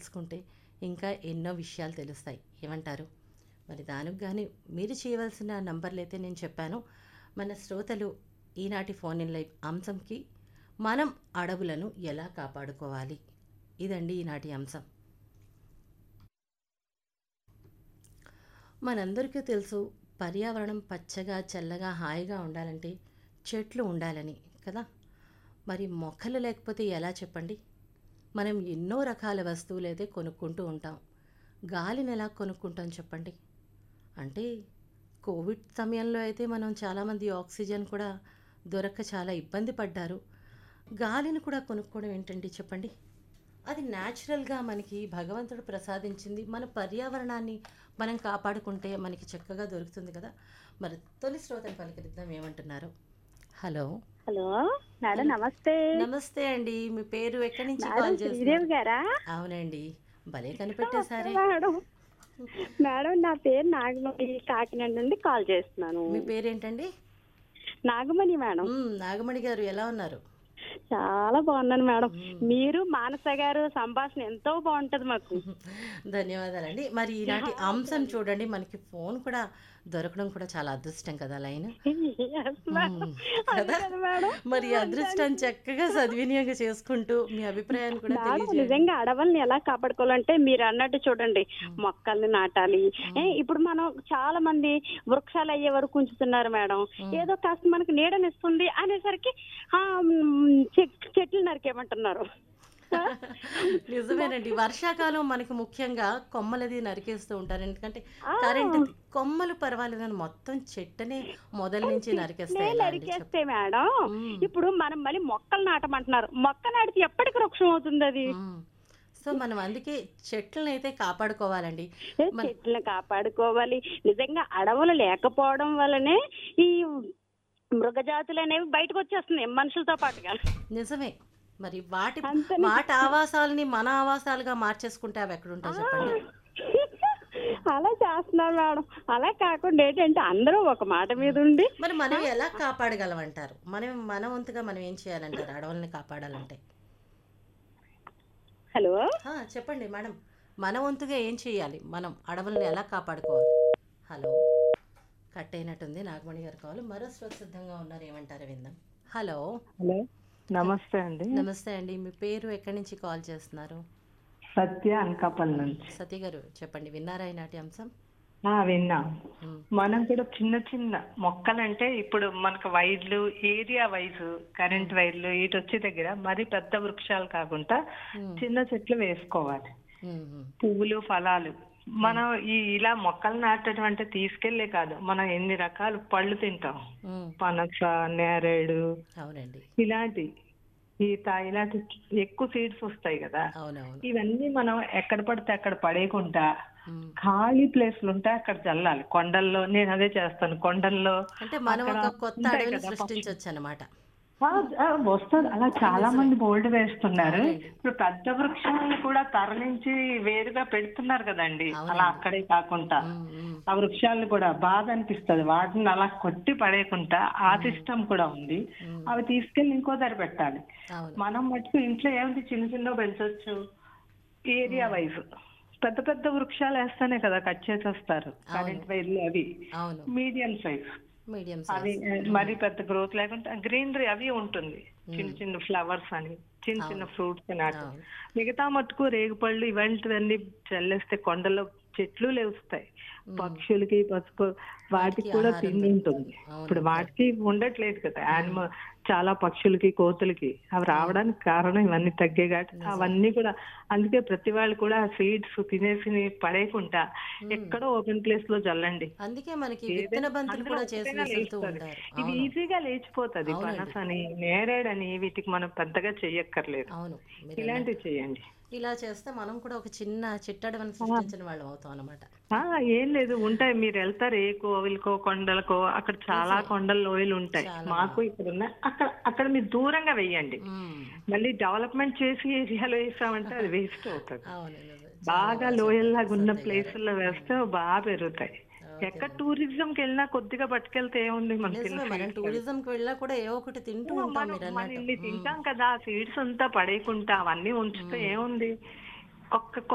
తెలుసుకుంటే ఇంకా ఎన్నో విషయాలు తెలుస్తాయి ఏమంటారు మరి దానికి కానీ మీరు చేయవలసిన నంబర్లు అయితే నేను చెప్పాను మన శ్రోతలు ఈనాటి ఫోన్ ఇన్ లైవ్ అంశంకి మనం అడవులను ఎలా కాపాడుకోవాలి ఇదండి ఈనాటి అంశం మనందరికీ తెలుసు పర్యావరణం పచ్చగా చల్లగా హాయిగా ఉండాలంటే చెట్లు ఉండాలని కదా మరి మొక్కలు లేకపోతే ఎలా చెప్పండి మనం ఎన్నో రకాల వస్తువులు అయితే కొనుక్కుంటూ ఉంటాం గాలిని ఎలా కొనుక్కుంటాం చెప్పండి అంటే కోవిడ్ సమయంలో అయితే మనం చాలామంది ఆక్సిజన్ కూడా దొరక్క చాలా ఇబ్బంది పడ్డారు గాలిని కూడా కొనుక్కోవడం ఏంటండి చెప్పండి అది న్యాచురల్గా మనకి భగవంతుడు ప్రసాదించింది మన పర్యావరణాన్ని మనం కాపాడుకుంటే మనకి చక్కగా దొరుకుతుంది కదా మరి తొలి శ్రోతను పలకరిద్దాం ఏమంటున్నారు హలో హలో మేడం నమస్తే నమస్తే అండి మీ పేరు ఎక్కడి నుంచి మేడం కాల్ శ్రీదేవి చేస్తున్నారు గారా అవునండి భలే కనిపెట్టేశారే మేడం మేడం నా పేరు నాగమణి కాకినాడ నుండి కాల్ చేస్తున్నాను మీ పేరేంటండి నాగమణి మేడం మ్మ్, నాగమణి గారు ఎలా ఉన్నారు చాలా బాగున్నాను మేడం మీరు మానస గారు సంభాషణ ఎంతో బాగుంటది మాకు ధన్యవాదాలండి మరి ఈనాటి అంశం చూడండి మనకి ఫోన్ కూడా దొరకడం కూడా చాలా అదృష్టం కదా లైన్ Yes, మేడం. మ్మ్. అదే కదా కదా మేడం మరి ఈ అదృష్టం చక్కగా సద్వినియోగం చేసుకుంటూ మీ అభిప్రాయాన్ని కూడా మేడం తెలియజేయండి నిజంగా అడవుల్ని ఎలా కాపాడుకోవాలంటే మీరు అన్నట్టు చూడండి మొక్కల్ని నాటాలి ఏ, ఇప్పుడు మనం చాలా మంది వృక్షాలు అయ్యే వరకు ఉంచుతున్నారు మేడం ఏదో కాస్త మనకు నీడనిస్తుంది అనేసరికి ఆ మ్, చెట్- చెట్లు నరికేమంటున్నారు నిజమేనండి వర్షాకాలం మనకి ముఖ్యంగా కొమ్మలది నరికేస్తూ ఉంటారు ఎందుకంటే కరెంట్ కొమ్మలు పర్వాలేదు కానీ మొత్తం చెట్టునే మొదల నుంచి నరికేస్తాయి ఎలా అండి చెప్పండి? నరికేస్తే మేడం మ్మ్. ఇప్పుడు మనం మళ్ళీ మొక్కలు నాటమంటున్నారు మొక్క నాటితే ఎప్పటికి వృక్షం అవుతుంది అది మ్మ్. సో మనం అందుకే చెట్లను అయితే కాపాడుకోవాలండి ఏ, చెట్లను కాపాడుకోవాలి నిజంగా అడవులు లేకపోవడం వల్లనే ఈ మృగజాతులు అనేవి బయటకు వచ్చేస్తున్నాయి మనుషులతో పాటుగా నిజమే మరి వాటి అంతనే. వాటి ఆవాసాలని మన ఆవాసాలుగా మార్చేసుకుంటే అవి ఎక్కడ ఉంటాయి చెప్పండి అలా చేస్తున్నారు మేడం అలా కాకుండా ఏంటంటే అందరూ ఒక మాట మీద ఉండి మరి మనం ఎలా కాపాడగలం అంటారు మనం మన వంతుగా మనం ఏం చేయాలంటారు అడవుల్ని కాపాడాలంటే హలో ఆ, చెప్పండి మేడం మన వంతుగా ఏం చేయాలి మనం అడవుల్ని ఎలా కాపాడుకోవాలి హలో కట్ అయినట్టుంది నాగమణి గారు కావాలి మరో శ్రోత సిద్ధంగా ఉన్నారు ఏమంటారు విందాం హలో హలో నమస్తే అండి నమస్తే అండి మీ పేరు ఎక్కడి నుంచి కాల్ చేస్తున్నారు సత్య అనకాపల్లి నుంచి సతీ గారు చెప్పండి విన్నారా ఈనాటి అంశం ఆ, విన్నా మ్మ్. మనం కూడా చిన్న చిన్న మొక్కలంటే ఇప్పుడు మనకు వైర్లు ఏరియా వైజ్ కరెంట్ వైర్లు ఇటు వచ్చే దగ్గర మరి పెద్ద వృక్షాలు కాకుండా మ్మ్. చిన్న చెట్లు వేసుకోవాలి మ్మ్, మ్మ్. పువ్వులు ఫలాలు మనం ఈ ఇలా మొక్కలు నాటడం అంటే తీసుకెళ్లే కాదు మనం ఎన్ని రకాల పళ్ళు తింటాం మ్మ్. పనస నేరేడు అవునండి ఇలాంటి ఈత ఇలాంటి ఎక్కువ సీడ్స్ వస్తాయి కదా అవునవును ఇవన్నీ మనం ఎక్కడ పడితే అక్కడ పడేయకుండా మ్మ్. ఖాళీ ప్లేస్లు ఉంటే అక్కడ చల్లాలి కొండల్లో నేను అదే చేస్తాను కొండల్లో అంటే మనం అక్కడ ఒక కొత్త ఉంటాయి అడవిని కదా సృష్టించవచ్చు అనమాట ఆ, ఆ, వస్తుంది అలా చాలా మంది బోల్డ్ వేస్తున్నారు అవునండి. ఇప్పుడు పెద్ద వృక్షాలను కూడా తరలించి వేరుగా పెడుతున్నారు కదండి అవునండి. అలా అక్కడే కాకుండా ఆ వృక్షాలను కూడా బాధ అనిపిస్తది వాటిని అలా కొట్టి పడేయకుండా ఆ సిస్టమ్ కూడా ఉంది అవి తీసుకెళ్లి ఇంకో ధర పెట్టాలి అవును మనం మటుకు ఇంట్లో ఏముంది చిన్న చిన్న పెంచొచ్చు ఏరియా వైజ్ పెద్ద పెద్ద వృక్షాలు వేస్తానే కదా కట్ చేసేస్తారు కరెంట్ వైర్లు అవి అవును మీడియం సైజ్ మీడియం అవి సైజ్ మరి పెద్ద గ్రోత్ లేకుండా గ్రీనరీ అవి ఉంటుంది చిన్న చిన్న ఫ్లవర్స్ అని చిన్న చిన్న ఫ్రూట్స్ నాటి అవును మిగతా మటుకు రేగుపళ్ళు ఇవంటివన్నీ చల్లేస్తే కొండలో చెట్లు లేవుస్తాయి పక్షులకి పసుపు వాటికి కూడా ఆహారం తిండి ఉంటుంది అవును, ఇప్పుడు వాటికి ఉండట్లేదు కదా యానిమల్ చాలా పక్షులకి కోతులకి అవి రావడానికి కారణం ఇవన్నీ తగ్గే కాబట్టి అవన్నీ కూడా అందుకే ప్రతి వాళ్ళు కూడా సీడ్స్ తినేసి పడేయకుండా ఎక్కడో ఓపెన్ ప్లేస్ లో చల్లండి అందుకే మనకి విత్తన బంతులు అందులో కూడా చేసి ఒకటైనా విసురుతూ లేస్తది. ఉంటారు ఇది అవును ఈజీగా లేచిపోతది అవునండి. పనసని నేరేడని వీటికి మనం పెద్దగా చెయ్యక్కర్లేదు అవును మీరు ఇలాంటివి చేయండి ఇలా చేస్తే మనం కూడా ఒక చిన్న చిట్టడవని సృష్టించిన వాళ్ళం అవుతాం అనమాట ఆ ఏం లేదు ఉంటాయి మీరు వెళ్తారు ఏ కోవిలకో కొండలకో అక్కడ చాలా కొండల లోయలు ఉంటాయి మాకు ఇక్కడ ఉన్న అక్కడ అక్కడ మీరు దూరంగా వెయ్యండి మళ్ళీ డెవలప్మెంట్ చేసి ఏరియాలో వేసామంటే అది వేస్ట్ అవుతుంది అవును నిజమే. బాగా లోయల్లాగా ఉన్న ప్లేసుల్లో వేస్తే బాగా పెరుగుతాయి ఎక్కడ టూరిజం కి వెళ్ళినా కొద్దిగా పట్టుకెళ్తే ఏముంది మనకి నిజమే మనం టూరిజం కి వెళ్ళినా కూడా ఏ ఒకటి తింటూ ఉంటాం మనం మీరు మనం అన్నట్టు ఇన్ని తింటాం కదా సీడ్స్ అంతా పడేయకుండా అవన్నీ ఉంచితే ఏముంది ఒక్క